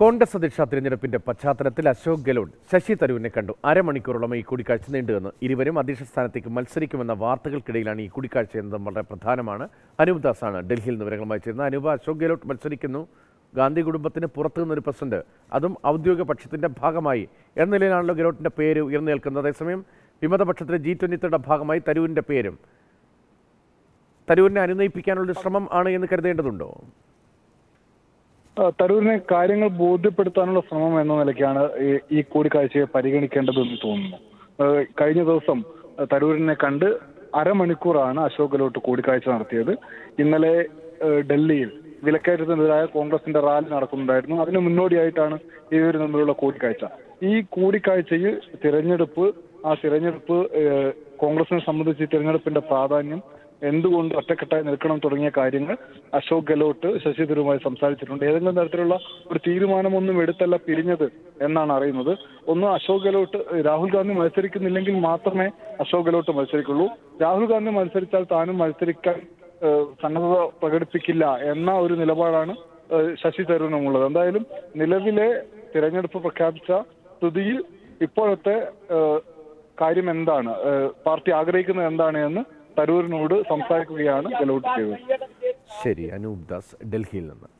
കോൺഗ്രസ് അധ്യക്ഷ തിരഞ്ഞെടുപ്പിന്റെ പശ്ചാത്തലത്തിൽ അശോക് ഗെലോട്ട് ശശി തരൂരിനെ കണ്ടു അരമണിക്കൂറോളം ഈ കൂടിക്കാഴ്ച നീണ്ടുവന്ന് ഇരുവരും അധ്യക്ഷ സ്ഥാനത്തേക്ക് മത്സരിക്കുമെന്ന വാർത്തകൾക്കിടയിലാണ് ഈ കൂടിക്കാഴ്ച എന്നതും വളരെ പ്രധാനമാണ് അനൂപ് ദാസാണ് ഡൽഹിയിൽ നിന്ന് വിവരങ്ങളുമായി ചേരുന്നത് അനൂപ് അശോക് ഗെലോട്ട് മത്സരിക്കുന്നു ഗാന്ധി കുടുംബത്തിന് പുറത്തു നിന്നൊരു പ്രസിഡന്റ് അതും ഔദ്യോഗിക പക്ഷത്തിന്റെ ഭാഗമായി എന്ന നിലയിലാണല്ലോ ഗെലോട്ടിന്റെ പേര് ഉയർന്നു നിൽക്കുന്നത് അതേസമയം വിമതപക്ഷത്തിലെ ജി ട്വന്റി ഭാഗമായി തരൂരിന്റെ പേരും തരൂരിനെ അനുനയിപ്പിക്കാനുള്ള ശ്രമം ആണ് എന്ന് കരുതേണ്ടതുണ്ടോ ആ, തരൂരിനെ കാര്യങ്ങൾ ബോധ്യപ്പെടുത്താനുള്ള ശ്രമം എന്ന നിലയ്ക്കാണ് ഈ- ഈ കൂടിക്കാഴ്ചയെ പരിഗണിക്കേണ്ടതെന്ന് തോന്നുന്നു ആ, കഴിഞ്ഞ ദിവസം ആ, തരൂരിനെ കണ്ട് അരമണിക്കൂറാണ് അശോക് ഗെഹ്ലോട്ട് കൂടിക്കാഴ്ച നടത്തിയത് ഇന്നലെ ആ, ഡൽഹിയിൽ വിലക്കയറ്റത്തിനെതിരായ കോൺഗ്രസിന്റെ റാലി നടക്കുന്നുണ്ടായിരുന്നു അതിന് മുന്നോടിയായിട്ടാണ് ഇവർ തമ്മിലുള്ള കൂടിക്കാഴ്ച ഈ കൂടിക്കാഴ്ചയിൽ തിരഞ്ഞെടുപ്പ് ആ തിരഞ്ഞെടുപ്പ് ആ, കോൺഗ്രസിനെ സംബന്ധിച്ച് ഈ തിരഞ്ഞെടുപ്പിന്റെ പ്രാധാന്യം എന്തുകൊണ്ട് ഒറ്റക്കെട്ടായി നിൽക്കണം തുടങ്ങിയ കാര്യങ്ങൾ അശോക് ഗെഹ്ലോട്ട് ശശി തരൂരുമായി സംസാരിച്ചിട്ടുണ്ട് ഏതെങ്കിലും തരത്തിലുള്ള ഒരു തീരുമാനമൊന്നും എടുത്തല്ല പിരിഞ്ഞത് എന്നാണ് അറിയുന്നത് ഒന്ന് അശോക് ഗെഹ്ലോട്ട് രാഹുൽ ഗാന്ധി മത്സരിക്കുന്നില്ലെങ്കിൽ മാത്രമേ അശോക് ഗെഹ്ലോട്ട് മത്സരിക്കുള്ളൂ രാഹുൽ ഗാന്ധി മത്സരിച്ചാൽ താനും മത്സരിക്കാൻ ഏഹ്, സന്നദ്ധത പ്രകടിപ്പിക്കില്ല എന്ന ഒരു നിലപാടാണ് ഏഹ്, ശശി തരൂരിനുമുള്ളത് എന്തായാലും നിലവിലെ തിരഞ്ഞെടുപ്പ് പ്രഖ്യാപിച്ച സ്ഥിതിയിൽ ഇപ്പോഴത്തെ ഏഹ്, കാര്യം എന്താണ് ഏഹ്, പാർട്ടി ആഗ്രഹിക്കുന്നത് എന്താണ് എന്ന് തരൂരിനോട് സംസാരിക്കുകയാണ് ഗെഹ്ലോട്ട് ചെയ്തത് ശരി അനൂപ് ദാസ് ഡൽഹിയിൽ നിന്ന്